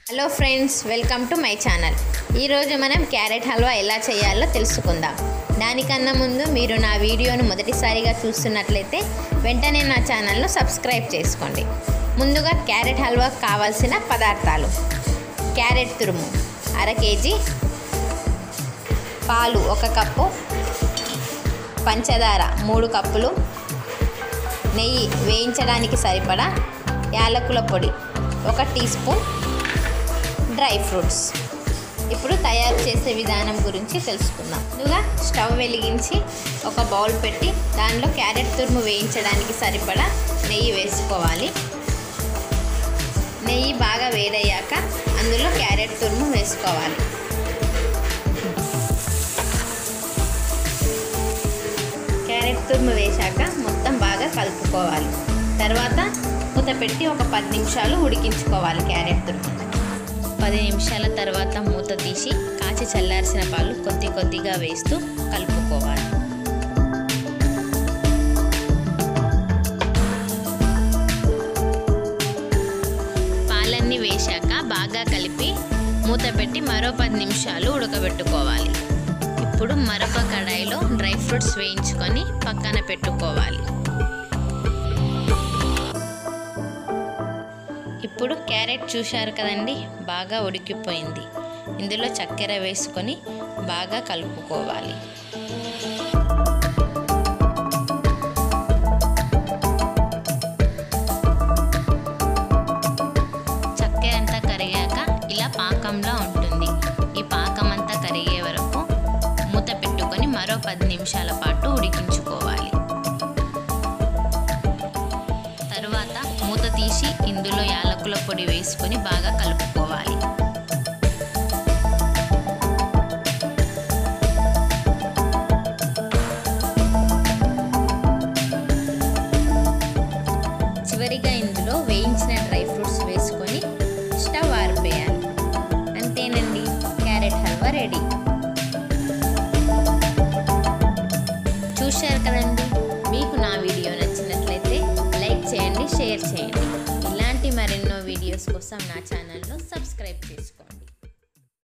hello friends welcome to my channel ఈరోజు మనం carrot halwa ఎలా చేయాలో తెలుసుకుందాం దానికన్నా ముందు మీరు నా వీడియోను మొదటిసారిగా చూస్తున్నట్లయితే వెంటనే నా ఛానల్ను సబ్స్క్రైబ్ చేసుకోండి ముందుగా క్యారెట్ హల్వా కావాల్సిన పదార్థాలు క్యారెట్ తురుము అర కేజీ పాలు ఒక కప్పు పంచదార మూడు కప్పులు నెయ్యి వేయించడానికి సరిపడా యాలకుల పొడి ఒక టీ స్పూన్ డ్రై ఫ్రూట్స్ ఇప్పుడు తయారు చేసే విధానం గురించి తెలుసుకుందాం ముందుగా స్టవ్ వెలిగించి ఒక బౌల్ పెట్టి దానిలో క్యారెట్ తురుము వేయించడానికి సరిపడా నెయ్యి వేసుకోవాలి నెయ్యి బాగా వేడయ్యాక అందులో క్యారెట్ తురుము వేసుకోవాలి క్యారెట్ తురుము వేశాక మొత్తం బాగా కలుపుకోవాలి తర్వాత మూత పెట్టి ఒక పది నిమిషాలు ఉడికించుకోవాలి క్యారెట్ తురుము పది నిమిషాల తర్వాత మూత తీసి కాచి చల్లార్చిన పాలు కొద్ది కొద్దిగా వేస్తూ కలుపుకోవాలి పాలన్నీ వేశాక బాగా కలిపి మూత పెట్టి మరో పది నిమిషాలు ఉడకబెట్టుకోవాలి ఇప్పుడు మరొక కడాయిలో డ్రై ఫ్రూట్స్ వేయించుకొని పక్కన పెట్టుకోవాలి ఇప్పుడు క్యారెట్ చూశారు కదండి బాగా ఉడికిపోయింది ఇందులో చక్కెర వేసుకొని బాగా కలుపుకోవాలి చక్కెర అంతా కరిగాక ఇలా పాకంలా ఉంటుంది ఈ పాకం అంతా కరిగే వరకు మూత పెట్టుకొని మరో పది నిమిషాల పాటు ఉడికించుకోవాలి తర్వాత మూత తీసి ఇందులో యాలకుల పొడి వేసుకొని బాగా కలుపుకోవాలి చివరిగా ఇందులో వేయించిన డ్రై ఫ్రూట్స్ వేసుకొని స్టవ్ ఆరిపోయాలి అంతేనండి క్యారెట్ హల్వా రెడీ చూశారు కదండి మీకు నా వీడియో నచ్చినట్లయితే లైక్ చేయండి షేర్ చేయండి ఇలాంటి మరెన్నో వీడియోస్ కోసం నా ఛానల్ను సబ్స్క్రైబ్ చేసుకోండి